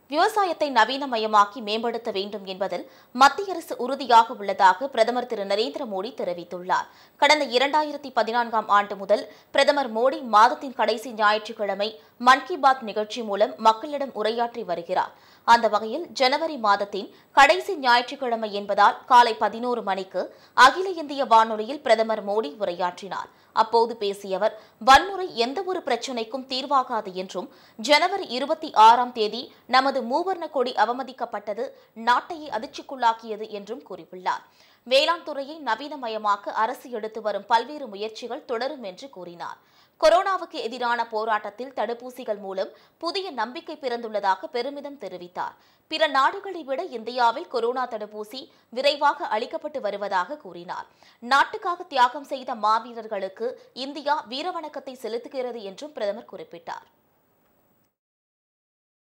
விவசாயத்தை நவீனமயமாக்கி மேம்படுத்த வேண்டும் என்பதில் மத்திய அரசு உறுதியாக உள்ளதாக பிரதமர் திரு நரேந்திர மோடி தெரிவித்துள்ளார் கடந்த இரண்டாயிரத்தி பதினான்காம் ஆண்டு முதல் பிரதமர் மோடி மாதத்தின் கடைசி ஞாயிற்றுக்கிழமை மன் கி பாத் நிகழ்ச்சி மூலம் மக்களிடம் உரையாற்றி வருகிறார் அந்த வகையில் ஜனவரி மாதத்தின் கடைசி ஞாயிற்றுக்கிழமை என்பதால் காலை பதினோரு மணிக்கு அகில இந்திய வானொலியில் பிரதமர் மோடி உரையாற்றினார் அப்போது பேசிய அவர் வன்முறை எந்தவொரு பிரச்சினைக்கும் தீர்வாகாது என்றும் ஜனவரி இருபத்தி ஆறாம் தேதி நமது மூவர்ண கொடி அவமதிக்கப்பட்டது நாட்டையே அதிர்ச்சிக்குள்ளாக்கியது என்றும் கூறியுள்ளார் வேளாண் துறையை நவீனமயமாக்க அரசு எடுத்து வரும் பல்வேறு முயற்சிகள் தொடரும் என்று கூறினார் கொரோனாவுக்கு எதிரான போராட்டத்தில் தடுப்பூசிகள் மூலம் புதிய நம்பிக்கை பிறந்துள்ளதாக பெருமிதம் தெரிவித்தார் பிற நாடுகளை விட இந்தியாவில் கொரோனா தடுப்பூசி விரைவாக அளிக்கப்பட்டு வருவதாக கூறினார் நாட்டுக்காக தியாகம் செய்த மாவீரர்களுக்கு இந்தியா வீரவணக்கத்தை செலுத்துகிறது என்றும் பிரதமர் குறிப்பிட்டார்